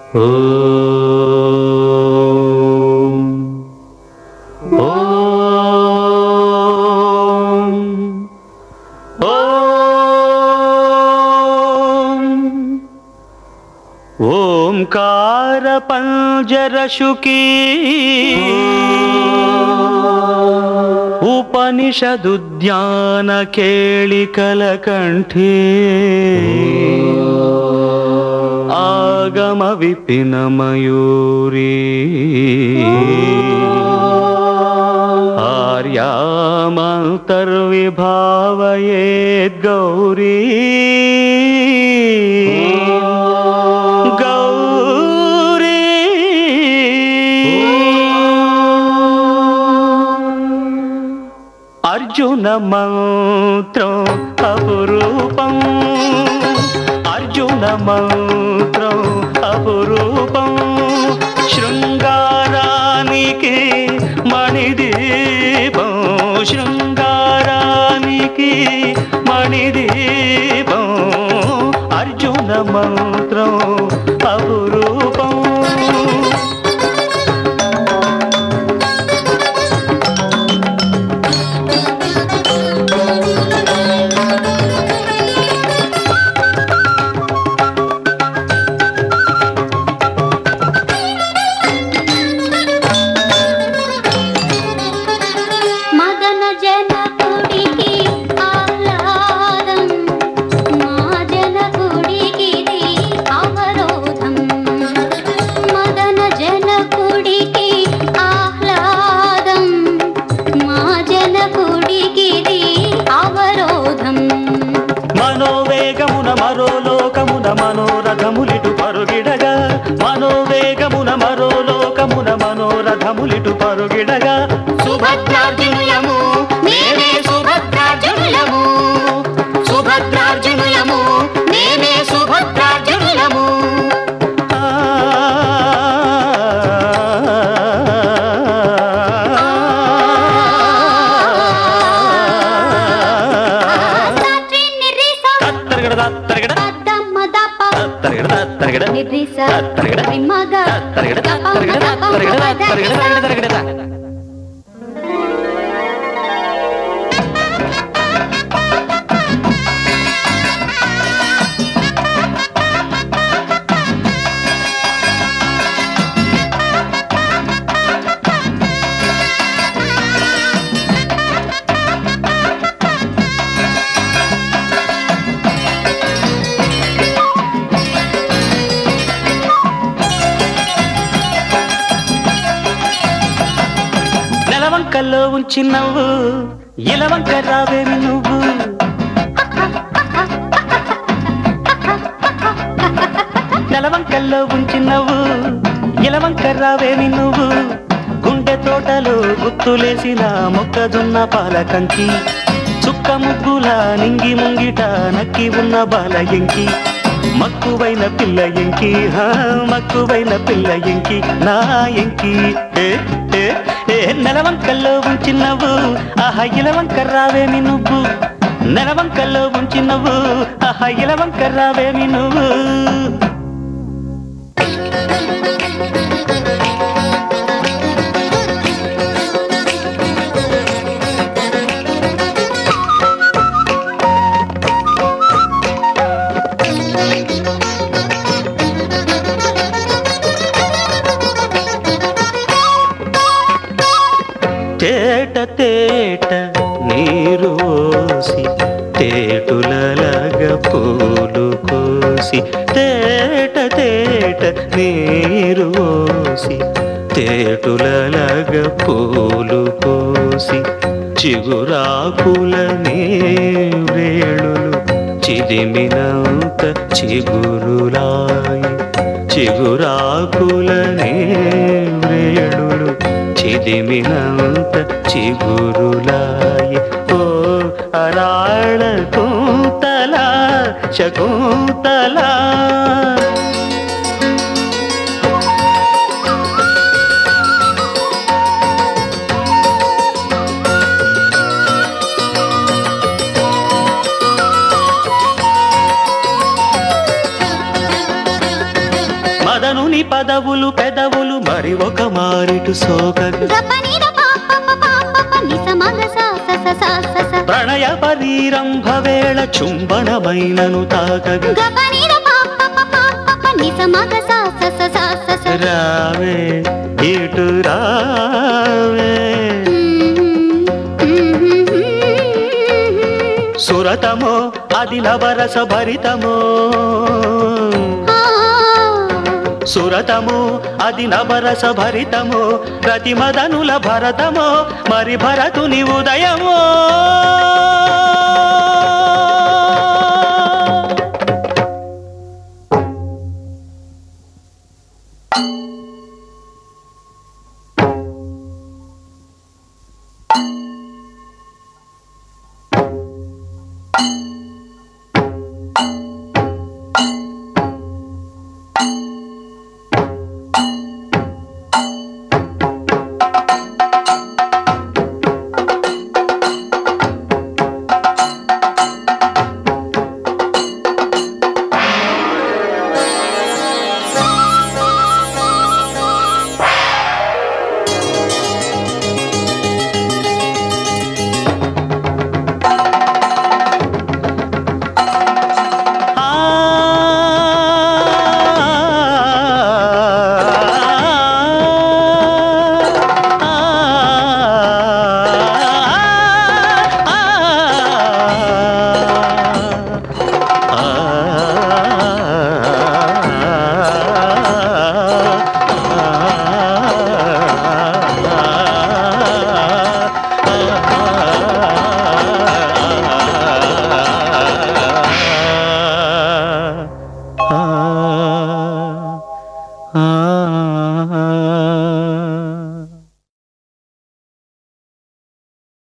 ఓం ఓం ఓం ఓంకార పంజరశుకీ ఉపనిషదుద్యాన కేళికల కంఠే ఆగమ విపిన మయూరీ ఆర్యామంతర్విభావయేద్గౌరీ గౌరీ అర్జున మంత్రం అపురూపం అర్జున మంత్రం అపురూపం శృంగారానికి మణిదీపం శృంగారానికి మణిదీపం అర్జున మంత్రం అపురూపం మదన జనకుడికి ఆహ్లాదం మా జనకుడికిది అవరోధం మదన జనకుడికి ఆహ్లాదం మా జనకుడికిది అవరోధం మనోవేగమున మరో లోకమున మనోరథములిటు పరుగిడగా మనోవేగమున మరో లోకమున మనోరథములిటు పరుగిడగా సుభద్రార్జునులము మేమే సుభద్రార్జునులము సుభద్రార్జునులము మేమే సుభద్రార్జునులము ఆ, సాత్రి నిర్రిస తత్తరగడ తత్తరగడ పద్దమ్మ దప్ప తత్తరగడ తత్తరగడ నిర్రిస తత్తరగడ రిమ్మగ తత్తరగడ తత్తరగడ తత్తరగడ తత్తరగడ తత్తరగడ తత్తరగడ నెలవంకల్లో ఉంచి నవ్వు ఇలవంక రావేమి నువ్వు నెలవంకల్లో ఉంచి నవ్వు ఇలవంక రావేమి నువ్వు గుండె తోటలో గుత్తులేసిన మొక్కజొన్న పాల కంకి చుక్క ముగ్గుల నింగి ముంగిట నక్కి ఉన్న బాల ఎంకి మక్కువైన పిల్ల ఎంకి హా మక్కువైన పిల్ల ఎంకి నా ఎంకి ఏ ఏ ఏ నెలవంకల్లో ఉంచి నవ్వు ఆహా ఇలవంక రావేమి నువ్వు నెలవంకల్లో ఉంచి నవ్వు ఆహా ఇలవంక రావేమి నువ్వు తేట తేట నీరు ఓసి తేటులలగ పూలు కోసి తేట తేట నీరు ఓసి తేటులలగ పూలు కోసి చిగురాకుల వేళులు చిదిమినంత చిగురులాయి చిగురాకుల వేళులు చిదిమినంత చిగురులాయి ఓ అరాళ కుంతల శకుంతల మదనుని పదవులు పెదవులు మరి ఒక మారిటు సోకగా గపని దప పప పప నిస మగ స స స స స స ప్రణయ పరీరంభ వేళ చుంబనమైనను తాకగా గపని దప పప పప నిస మగ స స స స స స రావే ఇటు రావే సురతమో అది లవరస భరితమో సురతము అది నవరస భరితము ప్రతి మదనుల భరతమో మరి భరతుని ఉదయమో ఆ